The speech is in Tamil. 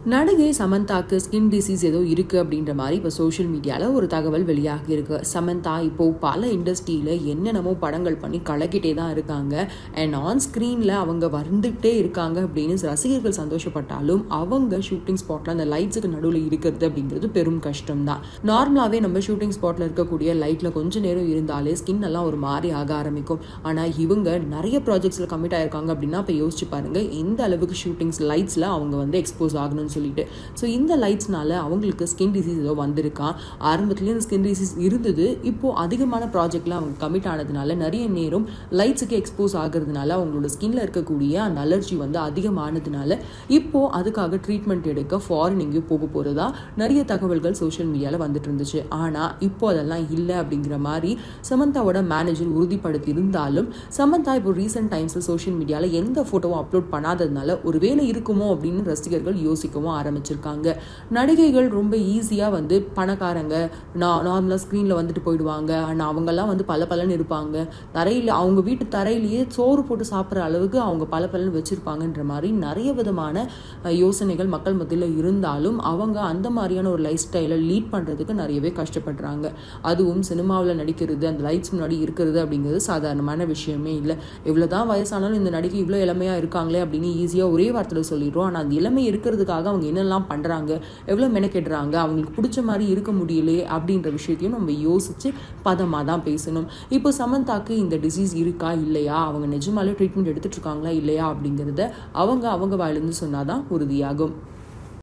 நடிகை சமந்தாக்கு ஸ்கின் டிசீஸ் ஏதோ இருக்குது அப்படின்ற மாதிரி இப்போ சோஷியல் மீடியாவில் ஒரு தகவல் வெளியாகி இருக்கு சமந்தா இப்போ பல இண்டஸ்ட்ரியில் என்னென்னமோ படங்கள் பண்ணி கலக்கிட்டே தான் இருக்காங்க அண்ட் ஆன் ஸ்க்ரீனில் அவங்க வந்துகிட்டே இருக்காங்க அப்படின்னு ரசிகர்கள் சந்தோஷப்பட்டாலும் அவங்க ஷூட்டிங் ஸ்பாட்டில் அந்த லைட்ஸுக்கு நடுவில் இருக்கிறது அப்படிங்கிறது பெரும் கஷ்டம் தான் நார்மலாகவே நம்ம ஷூட்டிங் ஸ்பாட்டில் இருக்கக்கூடிய லைட்டில் கொஞ்ச நேரம் இருந்தாலே ஸ்கின் எல்லாம் ஒரு மாதிரி ஆக ஆரம்பிக்கும் ஆனால் இவங்க நிறைய ப்ராஜெக்ட்ஸில் கமிட் ஆயிருக்காங்க அப்படின்னா இப்போ யோசிச்சு பாருங்க எந்த அளவுக்கு ஷூட்டிங்ஸ் லைட்ஸில் அவங்க வந்து எக்ஸ்போஸ் ஆகணும்னு சொல்லிட்டு ஸோ இந்த லைட்ஸ்னால அவங்களுக்கு ஸ்கின் டிசீஸ் ஏதோ வந்திருக்கான் ஆரம்பத்துலேயே இந்த ஸ்கின் டிசீஸ் இருந்தது இப்போது அதிகமான ப்ராஜெக்டில் அவங்க கமிட் ஆனதுனால நிறைய நேரம் லைட்ஸுக்கு எக்ஸ்போஸ் ஆகிறதுனால அவங்களோட ஸ்கின்ல இருக்கக்கூடிய அந்த அலர்ஜி வந்து அதிகமானதுனால இப்போது அதுக்காக ட்ரீட்மெண்ட் எடுக்க ஃபாரின் எங்கேயும் போக போகிறதா நிறைய தகவல்கள் சோஷியல் மீடியாவில் வந்துட்டு இருந்துச்சு ஆனால் இப்போ அதெல்லாம் இல்லை அப்படிங்கிற மாதிரி சமந்தாவோட மேனேஜர் உறுதிப்படுத்தி இருந்தாலும் சமந்தா இப்போ ரீசெண்ட் டைம்ஸில் சோஷியல் மீடியாவில் எந்த ஃபோட்டோவும் அப்லோட் பண்ணாததுனால ஒருவேளை இருக்குமோ அப்படின்னு ரசிகர்கள் யோசிக்கவும் ஆரம்பிச்சிருக்காங்க நடிகைகள் ரொம்ப ஈஸியாக வந்து பணக்காரங்க நான் நார்மலாக ஸ்க்ரீனில் வந்துட்டு போயிடுவாங்க ஆனால் அவங்கெல்லாம் வந்து பல பலன்னு இருப்பாங்க தரையில் அவங்க வீட்டு தரையிலேயே சோறு போட்டு சாப்பிட்ற அளவுக்கு அவங்க பல பலன்னு வச்சுருப்பாங்கன்ற மாதிரி நிறைய விதமான அஹ், யோசனைகள் மக்கள் மத்தியில் இருந்தாலும் அவங்க அந்த மாதிரியான ஒரு லைஃப் ஸ்டைலை லீட் பண்ணுறதுக்கு நிறையவே கஷ்டப்படுறாங்க அதுவும் சினிமாவில் நடிக்கிறது அந்த லைட்ஸ் முன்னாடி இருக்கிறது அப்படிங்கிறது சாதாரணமான விஷயமே இல்லை எவ்வளோதான் வயசானாலும் இந்த நடிகை இவ்வளோ இளமையாக இருக்காங்களே அப்படின்னு ஈஸியாக ஒரே வார்த்தையில் சொல்லிடுறோம் ஆனால் அந்த இளமை இருக்கிறதுக்காக அவங்க என்னெல்லாம் பண்ணுறாங்க எவ்வளோ மெனக்கெடுறாங்க அவங்களுக்கு பிடிச்ச மாதிரி இருக்க முடியலையே அப்படின்ற விஷயத்தையும் நம்ம யோசிச்சு பதமாக தான் பேசணும் இப்போ சமந்தாக்கு இந்த டிசீஸ் இருக்கா இல்லையா அவங்க நிஜமாலே ட்ரீட்மெண்ட் எடுத்துட்டு இருக்காங்களா இல்லையா அப்படிங்கிறத அவங்க அவங்க வாயிலிருந்து சொன்னாதான் உறுதியாகும்